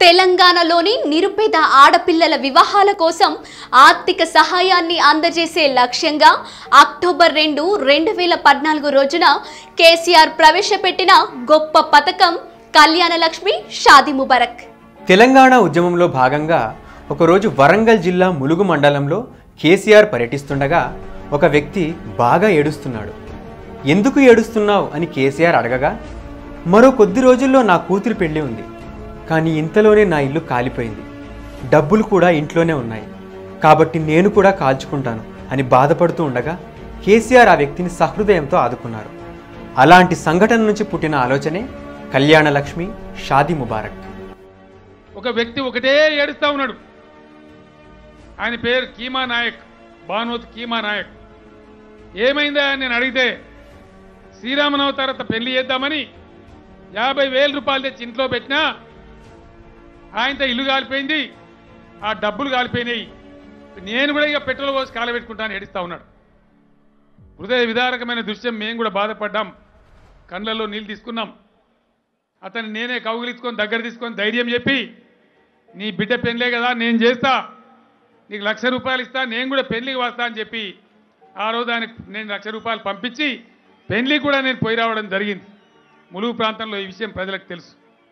తెలంగాణలోని నిరుపేద ఆడపిల్లల వివాహాల కోసం ఆర్థిక సహాయాన్ని అందజేసే లక్ష్యంగా అక్టోబర్ రెండు రెండు వేల పద్నాలుగు రోజున కేసీఆర్ ప్రవేశపెట్టిన గొప్ప పథకం కళ్యాణ లక్ష్మి షాది ముబారక్ తెలంగాణ ఉద్యమంలో భాగంగా ఒకరోజు వరంగల్ జిల్లా ములుగు మండలంలో కేసీఆర్ పర్యటిస్తుండగా ఒక వ్యక్తి బాగా ఏడుస్తున్నాడు ఎందుకు ఏడుస్తున్నావు అని కేసీఆర్ అడగగా మరో కొద్ది రోజుల్లో నా కూతురు పెళ్లి ఉంది కానీ ఇంతలోనే నా ఇల్లు కాలిపోయింది డబ్బులు కూడా ఇంట్లోనే ఉన్నాయి కాబట్టి నేను కూడా కాల్చుకుంటాను అని బాధపడుతూ ఉండగా కేసీఆర్ ఆ వ్యక్తిని సహృదయంతో ఆదుకున్నారు అలాంటి సంఘటన నుంచి పుట్టిన ఆలోచనే కళ్యాణ లక్ష్మి షాదీ ముబారక్ ఒక వ్యక్తి ఒకటే ఏడుస్తా ఉన్నాడు ఆయన పేరు కీమా నాయక్ భానువత్ కీమా నాయక్ ఏమైందా అని నేను అడిగితే శ్రీరామనవ తర్వాత పెళ్లి చేద్దామని యాభై వేల రూపాయలు తెచ్చి ఇంట్లో పెట్టినా ఆయనతో ఇల్లు కాలిపోయింది ఆ డబ్బులు కాలిపోయినాయి నేను కూడా ఇక పెట్రోల్ పోసి కాలబెట్టుకుంటాను ఏడుస్తా ఉన్నాడు హృదయ విదారకమైన దృశ్యం మేము కూడా బాధపడ్డాం కళ్ళల్లో నీళ్ళు తీసుకున్నాం అతన్ని నేనే కౌగిలించుకొని దగ్గర తీసుకొని ధైర్యం చెప్పి నీ బిడ్డ పెళ్ళే కదా నేను చేస్తా నీకు లక్ష రూపాయలు ఇస్తా నేను కూడా పెళ్లికి వస్తా అని చెప్పి ఆ రోజు ఆయనకు నేను లక్ష రూపాయలు పంపించి పెళ్లికి కూడా నేను పోయి రావడం జరిగింది ములుగు ప్రాంతంలో ఈ విషయం ప్రజలకు తెలుసు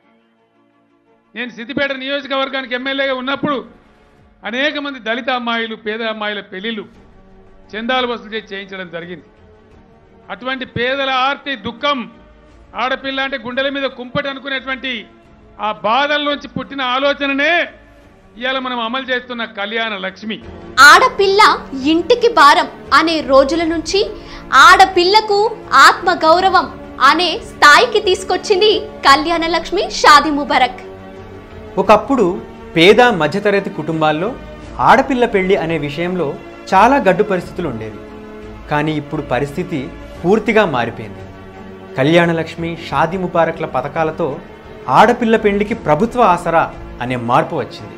నేను సిద్దిపేట నియోజకవర్గానికి ఎమ్మెల్యేగా ఉన్నప్పుడు అనేక మంది దళిత అమ్మాయిలు పేద అమ్మాయిల పెళ్లిళ్ళు చందాలు వసూలు చేసి చేయించడం జరిగింది అటువంటి పేదల ఆర్తి దుఃఖం ఆడపిల్ల అంటే గుండెల మీద కుంపటి అనుకునేటువంటి ఆ బాధల్లోంచి పుట్టిన ఆలోచననే ఇవాళ మనం అమలు చేస్తున్న కళ్యాణ లక్ష్మి ఆడపిల్ల ఇంటికి భారం అనే రోజుల నుంచి ఆడపిల్లకు ఆత్మ గౌరవం అనే స్థాయికి తీసుకొచ్చింది కళ్యాణ లక్ష్మి షాది ముబారక్ ఒకప్పుడు పేద మధ్యతరగతి కుటుంబాల్లో ఆడపిల్ల పెళ్లి అనే విషయంలో చాలా గడ్డు పరిస్థితులు ఉండేవి కానీ ఇప్పుడు పరిస్థితి పూర్తిగా మారిపోయింది కళ్యాణలక్ష్మి షాదీ ముబారక్ల పథకాలతో ఆడపిల్ల పెళ్లికి ప్రభుత్వ ఆసరా అనే మార్పు వచ్చింది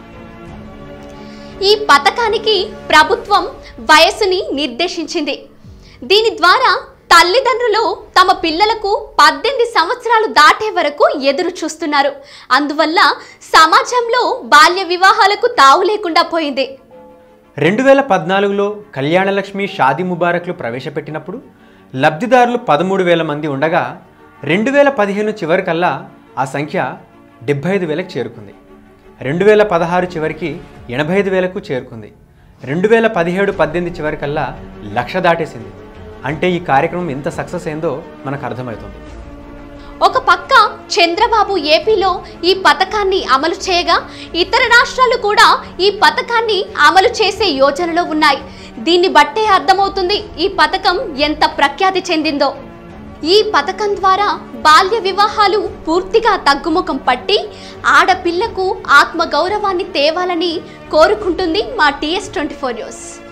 ఈ పథకానికి ప్రభుత్వం వయసుని నిర్దేశించింది దీని ద్వారా తల్లిదండ్రులు తమ పిల్లలకు పద్దెనిమిది సంవత్సరాలు దాటే వరకు ఎదురు చూస్తున్నారు అందువల్ల సమాజంలో బాల్య వివాహాలకు తావు లేకుండా పోయింది రెండు వేల పద్నాలుగులో కళ్యాణలక్ష్మి షాదీ ముబారక్లు ప్రవేశపెట్టినప్పుడు లబ్ధిదారులు పదమూడు వేల మంది ఉండగా రెండు వేల పదిహేను చివరికల్లా ఆ సంఖ్య డెబ్బై ఐదు వేలకు చేరుకుంది రెండు వేల పదహారు చివరికి ఎనభై ఐదు వేలకు చేరుకుంది రెండు వేల పదిహేడు పద్దెనిమిది చివరికల్లా లక్ష దాటేసింది అంటే ఈ కార్యక్రమం ఎంత సక్సెస్ అయిందో మనకు అర్థమవుతుంది ఒక పక్క చంద్రబాబు ఏపీలో ఈ పథకాన్ని అమలు చేయగా ఇతర రాష్ట్రాలు కూడా ఈ పథకాన్ని అమలు చేసే యోచనలో ఉన్నాయి దీన్ని బట్టే అర్థమవుతుంది ఈ పథకం ఎంత ప్రఖ్యాతి చెందిందో ఈ పథకం ద్వారా బాల్య వివాహాలు పూర్తిగా తగ్గుముఖం పట్టి ఆడపిల్లకు ఆత్మగౌరవాన్ని తేవాలని కోరుకుంటుంది మా టీఎస్ ట్వంటీ ఫోర్ న్యూస్